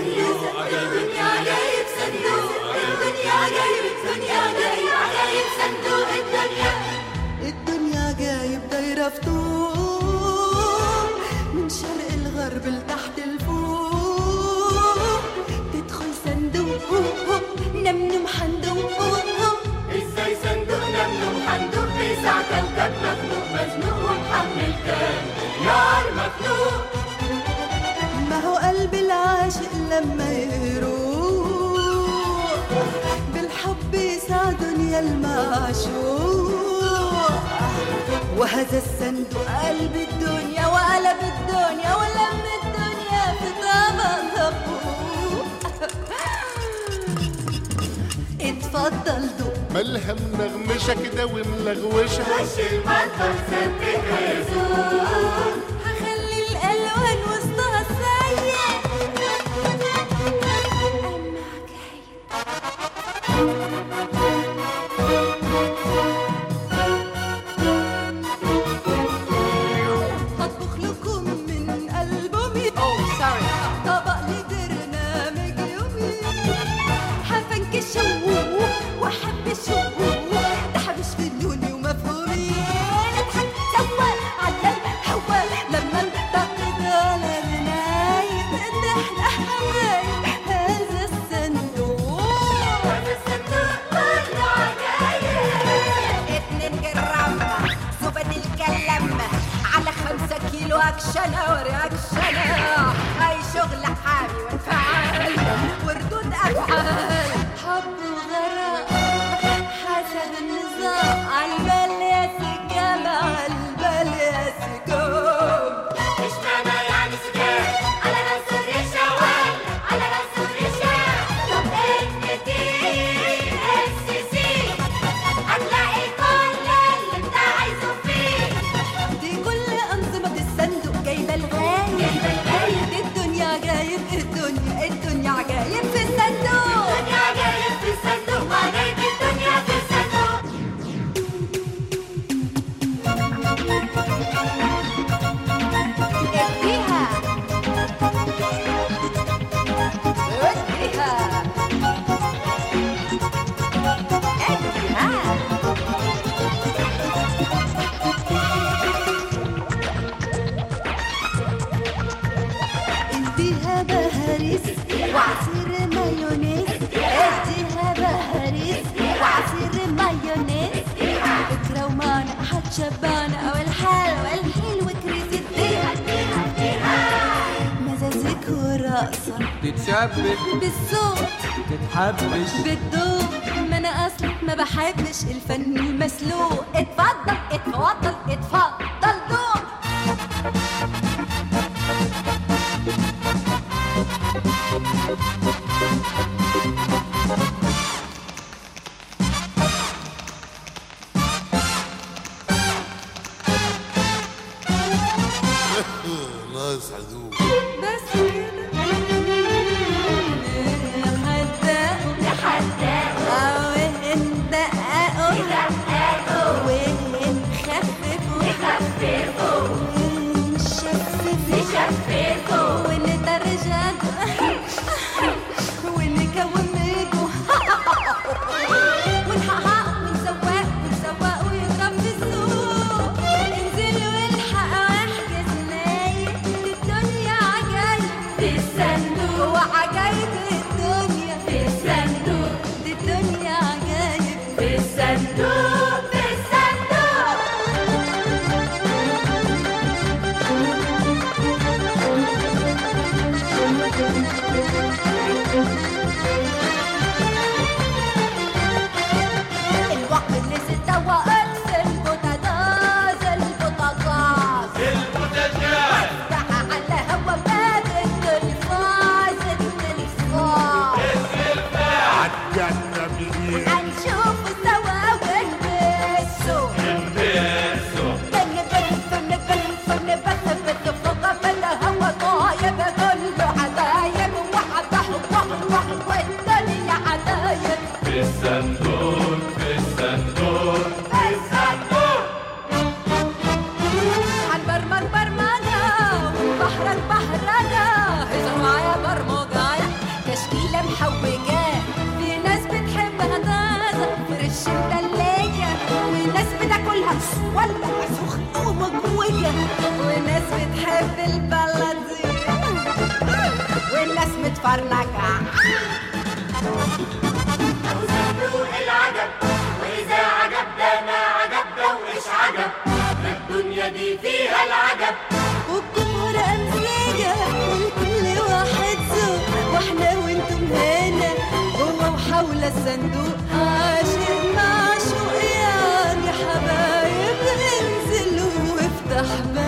صندوق الدنيا جايب صندوق الدنيا جايب الدنيا جايب عجايب صندوق الدنيا الدنيا جايب دايرة فتوق من شرق الغرب لتحت الفوق تدخل صندوق نمنم حندوق ازاي صندوقنا منه حندوق بيسع كوكب مخنوق مزنوق ومحمل كام نار مخلوق ما هو قلب العاشق لما يروق بالحب يسع دنيا المعشوق وهذا الصندوق قلب الدنيا وقلب الدنيا ولم الدنيا في طبق زبوق اتفضل دوق مالها منغمشة كده وملغوشة وش المطر ثبتها يزور هخلي الالوان وسطها سيء اما عجايب هطبخ لكم من ألبومي طبق لبرنامج يومي هفنكشه وحبشه ده حبش فنوني ومفهومي نضحك سوا على الهوا لما ننتقد على النايم نحن حبايب هذا الصندوق هذا الصندوق كله عجايب اتنين جرام زبد الكلام على خمسة كيلو أكشنة ورياكشنة هاي شغل حامي وانفعال وردود أفعال حب وغرام حسب النظام عالبال يا سجام عالبال يا سجام مش معنى يعني سكان على راس الرشاوات على راس الرشاوات طب ان تي اس سي هتلاقي كل اللي انت عايزه فيه دي كل أنظمة الصندوق جايبة الغايب جايبة الغايب. دي الدنيا جايب الدنيا الدنيا جايب في الصندوق الدنيا جايب في الصندوق وجايب الدنيا في الصندوق اديها اديها اديها اديها بهاريس وعصير مايونيز اديها بهاريس وعصير مايونيز فكرة ومعنى هتشبعنا والحلوة الحلو كريز اديها مزازك ورقصة تتشبك بالصوت تتحبش بالذوق ما انا اصلا ما بحبش الفن المسلوق اتفضل اتفضل اتفضل ذوق ناقص حدود بس كده نحدقوا نحدقوا وندققوا ندققوا ونخففوا نخففوا ونشففوا نشففوا ونترجموا ونكومجوا ونحقق ونسوق ونسوق ويضرب في السوق انزل والحق واحجز نايم دي الدنيا عجايب في الصندوق وعجايب الدنيا في الصندوق دي الدنيا عجايب في الصندوق في الصندوق الوقت اللي ستة وقت البوتاجاز البوتاجاز البوتاجاز افتح على هوا باب التلفاز التلفاز عالجنة بإيه هنشوف سوا ونبسوا البسو بنبس بنبس بنبس بس فوق بالهوا طايب كله عدايب واحد واحد واحد والدنيا عدايب في الصندوق في الصندوق في الصندوق عالبرمج برمجة والبحرك بحرجة هزر معايا برمجة ولا سخنة ومقوية وناس بتحب البلدي والناس متفرجة صندوق العجب وإذا عجب ده ما عجب ده وإيش عجب ما الدنيا دي فيها العجب والجمهور أمزاجة والكل واحد ذوق واحنا وانتم هنا جوه وحول الصندوق عاشق معشوق يعني حبايب انزلوا وافتح باب